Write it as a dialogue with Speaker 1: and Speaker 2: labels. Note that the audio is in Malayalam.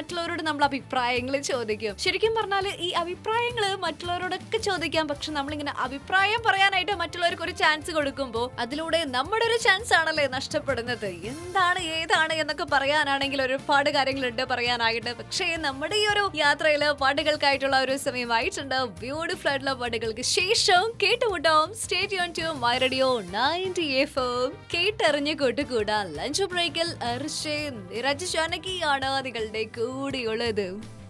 Speaker 1: മറ്റുള്ളവരോട് നമ്മൾ അഭിപ്രായങ്ങൾ ചോദിക്കും ശരിക്കും പറഞ്ഞാൽ ഈ അഭിപ്രായങ്ങൾ മറ്റുള്ളവരോടൊക്കെ ചോദിക്കാം പക്ഷെ നമ്മളിങ്ങനെ അഭിപ്രായം പറയാനായിട്ട് മറ്റുള്ളവർക്ക് ഒരു ചാൻസ് കൊടുക്കുമ്പോൾ അതിലൂടെ നമ്മുടെ ഒരു ചാൻസ് ആണല്ലേ നഷ്ടപ്പെടുന്നത് എന്താണ് ഏതാണ് എന്നൊക്കെ പറയാനാണെങ്കിൽ ഒരുപാട് കാര്യങ്ങളുണ്ട് പറയാനായിട്ട് പക്ഷേ നമ്മുടെ ഈ ഒരു യാത്രയിൽ പാട്ടുകൾക്കായിട്ടുള്ള ഒരു സമയമായിട്ടുണ്ട് ബ്യൂട്ടിഫുൾ ആയിട്ടുള്ള പാട്ടുകൾക്ക് ശേഷം കേട്ടുമുട്ടാം സ്റ്റേറ്റ് ഓൺ to my radio ninety F കേട്ടറിഞ്ഞ് കൂട്ടുകൂടാ ലഞ്ച് ബ്രേക്കിൽ അർഷേ നിരജ് ജാനകിയാണ് നിങ്ങളുടെ കൂടെയുള്ളത്